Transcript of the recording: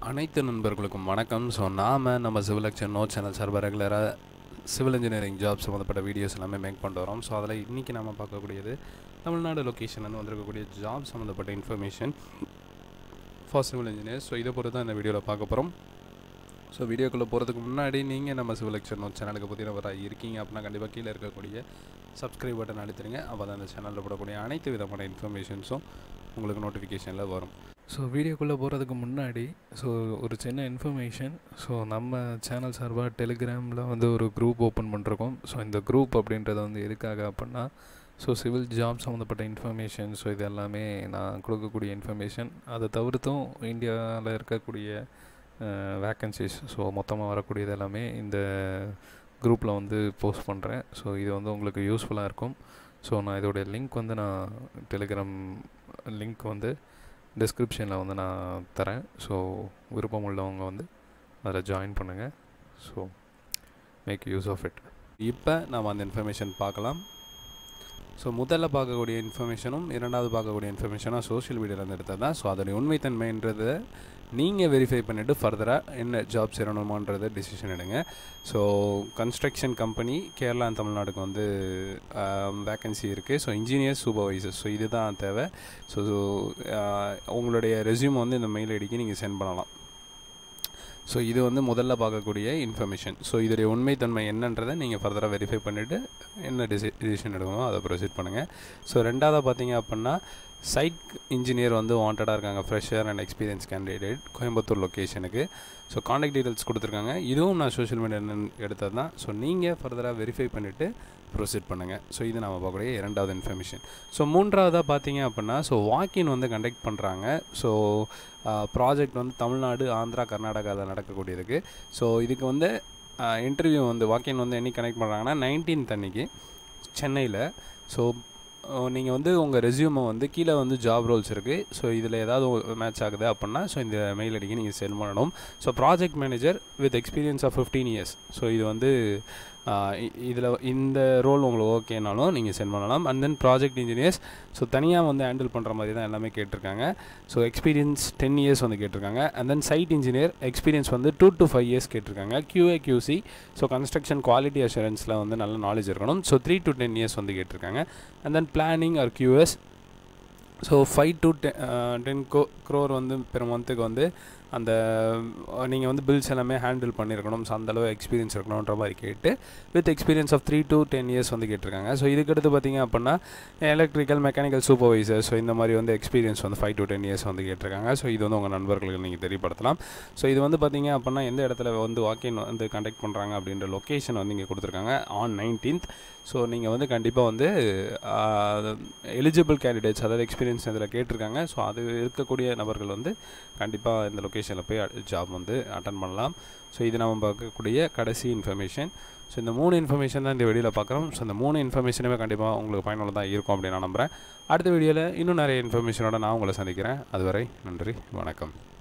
அனைத்து நண்பர்களுக்கும் வணக்கம் ஸோ நாம் நம்ம சிவில் லெக்சர் நோ சேனல் சார்பாக ரெகுலராக சிவில் இன்ஜினியரிங் ஜாப் சம்மந்தப்பட்ட வீடியோஸ் எல்லாமே மேக் பண்ணிட்டு வரோம் ஸோ அதில் இன்றைக்கி நம்ம பார்க்கக்கூடியது தமிழ்நாடு லொக்கேஷன் வந்திருக்கக்கூடிய ஜாப் சம்மந்தப்பட்ட information for civil engineer so இதை பொறுத்து தான் இந்த வீடியோவில் பார்க்க போகிறோம் ஸோ வீடியோக்குள்ளே போகிறதுக்கு முன்னாடி நீங்கள் நம்ம சிவில் லெக்சர் நோ சேனலுக்கு புதியவராக இருக்கீங்க அப்படின்னா கண்டிப்பாக கீழே இருக்கக்கூடிய சப்ஸ்கிரைப் பட்டன் அழுத்துருங்க அப்போ தான் அந்த சேனலில் போடக்கூடிய அனைத்து விதமான இன்ஃபர்மேஷன்ஸும் உங்களுக்கு நோட்டிஃபிகேஷனில் வரும் ஸோ வீடியோக்குள்ளே போகிறதுக்கு முன்னாடி ஸோ ஒரு சின்ன இன்ஃபர்மேஷன் ஸோ நம்ம சேனல் சார்பாக டெலிகிராமில் வந்து ஒரு குரூப் ஓப்பன் பண்ணிருக்கோம் ஸோ இந்த குரூப் அப்படின்றது வந்து எதுக்காக அப்படின்னா ஸோ சிவில் ஜாப் சம்மந்தப்பட்ட இன்ஃபர்மேஷன் ஸோ இது எல்லாமே நான் கொடுக்கக்கூடிய இன்ஃபர்மேஷன் அதை தவிர்த்தும் இந்தியாவில் இருக்கக்கூடிய வேக்கன்சிஸ் ஸோ மொத்தமாக வரக்கூடியது எல்லாமே இந்த குரூப்பில் வந்து போஸ்ட் பண்ணுறேன் ஸோ இது வந்து உங்களுக்கு யூஸ்ஃபுல்லாக இருக்கும் ஸோ நான் இதோடைய லிங்க் வந்து நான் டெலிகிராம் லிங்க் வந்து டிஸ்கிரிப்ஷனில் வந்து நான் தரேன் ஸோ விருப்பம் உள்ளவங்க வந்து அதில் ஜாயின் பண்ணுங்கள் so make use of it இப்போ நாம் அந்த இன்ஃபர்மேஷன் பார்க்கலாம் ஸோ முதல்ல பார்க்கக்கூடிய இன்ஃபர்மேஷனும் இரண்டாவது பார்க்கக்கூடிய இன்ஃபர்மேஷனும் சோஷியல் மீடியாவிலேருந்து எடுத்தது தான் ஸோ அதோடைய உண்மைத்தன்மைன்றதை நீங்கள் வெரிஃபை பண்ணிவிட்டு ஃபர்தராக என்ன ஜாப் சேரணுமான்றதை டிசிஷன் எடுங்க so construction company Kerala and தமிழ்நாடுக்கு வந்து வேக்கன்சி இருக்குது ஸோ இன்ஜினியர் சூப்பர்வைசர் ஸோ இதுதான் தேவை ஸோ உங்களுடைய ரெஸ்யூம் வந்து இந்த மெயில் ஐடிக்கு நீங்கள் சென்ட் பண்ணலாம் ஸோ இது வந்து முதல்ல பார்க்கக்கூடிய இன்ஃபர்மேஷன் ஸோ இதோடைய உண்மைத்தன்மை என்னன்றதை நீங்கள் ஃபர்தராக வெரிஃபை பண்ணிவிட்டு என்ன டிசி டிசிஷன் எடுக்கணுமோ அதை ப்ரொசீட் பண்ணுங்கள் ஸோ ரெண்டாவது பார்த்தீங்க அப்படின்னா சைட் இன்ஜினியர் வந்து வாண்டடாக இருக்காங்க fresher and experience candidate Coimbatore லொக்கேஷனுக்கு ஸோ காண்டாக்ட் டீட்டெயில்ஸ் கொடுத்துருக்காங்க இதுவும் நான் சோஷியல் மீடியா எடுத்தது தான் ஸோ நீங்கள் ஃபர்தராக வெரிஃபை பண்ணிவிட்டு ப்ரொசீட் பண்ணுங்கள் ஸோ இது நம்ம பார்க்கக்கூடிய இரண்டாவது இன்ஃபர்மேஷன் ஸோ மூன்றாவதாக பார்த்தீங்க அப்படின்னா ஸோ வாக்கின் வந்து கண்டக்ட் பண்ணுறாங்க ஸோ ப்ராஜெக்ட் வந்து தமிழ்நாடு ஆந்திரா கர்நாடகாவில் நடக்கக்கூடியதுக்கு ஸோ இதுக்கு வந்து இன்டர்வியூ வந்து வாக்கின் வந்து என்னைக்கு கனெக்ட் பண்ணுறாங்கன்னா நைன்டீன்த் அன்னைக்கு சென்னையில் ஸோ நீங்கள் வந்து உங்கள் ரெஸ்யூமை வந்து கீழே வந்து ஜாப் ரோல்ஸ் இருக்குது ஸோ இதில் ஏதாவது மேட்ச் ஆகுது அப்படின்னா ஸோ இந்த மெயில் ஐடிக்கு நீங்கள் சென்ட் பண்ணணும் so project manager with experience of fifteen years so இது வந்து இதில் இந்த ரோல் உங்களுக்கு ஓகேனாலும் நீங்கள் சென்ட் பண்ணலாம் and then project engineers so தனியாக வந்து ஹேண்டில் பண்ணுற மாதிரி தான் எல்லாமே கேட்டிருக்காங்க ஸோ எக்ஸ்பீரியன்ஸ் டென் இயர்ஸ் வந்து கேட்டிருக்காங்க and then site engineer experience வந்து டூ டு ஃபைவ் இயர்ஸ் கேட்டிருக்காங்க QA QC so construction quality அஷூரன்ஸில் வந்து நல்ல நாலேஜ் இருக்கணும் so three to ten years வந்து கேட்டிருக்காங்க and then planning or QS so five to ten ten கோ க்ரோர் வந்து பெர் மந்த்துக்கு வந்து அந்த நீங்கள் வந்து பில்ஸ் எல்லாமே ஹேண்டில் பண்ணியிருக்கணும் ஸோ அந்தளவு எக்ஸ்பீரியன்ஸ் இருக்கணுன்ற மாதிரி கேட்டு with experience of three to ten years வந்து கேட்டிருக்காங்க ஸோ இதுக்கடுத்து பார்த்தீங்க அப்படின்னா எலக்ட்ரிக்கல் மெக்கானிக்கல் சூப்பர்வைசர் ஸோ இந்த மாதிரி வந்து எக்ஸ்பீரியன்ஸ் வந்து ஃபைவ் டு டென் இயர்ஸ் வந்து கேட்டிருக்காங்க ஸோ இது வந்து உங்கள் நண்பர்களுக்கு நீங்கள் தெரியப்படுத்தலாம் ஸோ இது வந்து பார்த்தீங்க அப்படின்னா எந்த இடத்துல வந்து வாக்கின் வந்து கண்டக்ட் பண்ணுறாங்க அப்படின்ற லொக்கேஷன் வந்து இங்கே கொடுத்துருக்காங்க ஆன் நைன்டீன்த் ஸோ நீங்கள் வந்து கண்டிப்பாக வந்து எலிஜிபிள் கேண்டிடேட்ஸ் அதாவது எக்ஸ்பீரியன்ஸ் இதில் கேட்டிருக்காங்க ஸோ அது இருக்கக்கூடிய நபர்கள் வந்து கண்டிப்பாக இந்த லொக்கேஷனில் போய் ஜாப் வந்து அட்டன் பண்ணலாம் ஸோ இது நம்ம பார்க்கக்கூடிய கடைசி இன்ஃபர்மேஷன் ஸோ இந்த மூணு இன்ஃபர்மேஷன் தான் இந்த வீடியோவில் பார்க்குறோம் ஸோ இந்த மூணு இன்ஃபர்மேஷனுமே கண்டிப்பாக உங்களுக்கு பயனுள்ளதாக இருக்கும் அப்படின்னு நான் நம்புகிறேன் அடுத்த வீடியோவில் இன்னும் நிறைய இன்ஃபர்மேஷனோட நான் உங்களை சந்திக்கிறேன் அதுவரை நன்றி வணக்கம்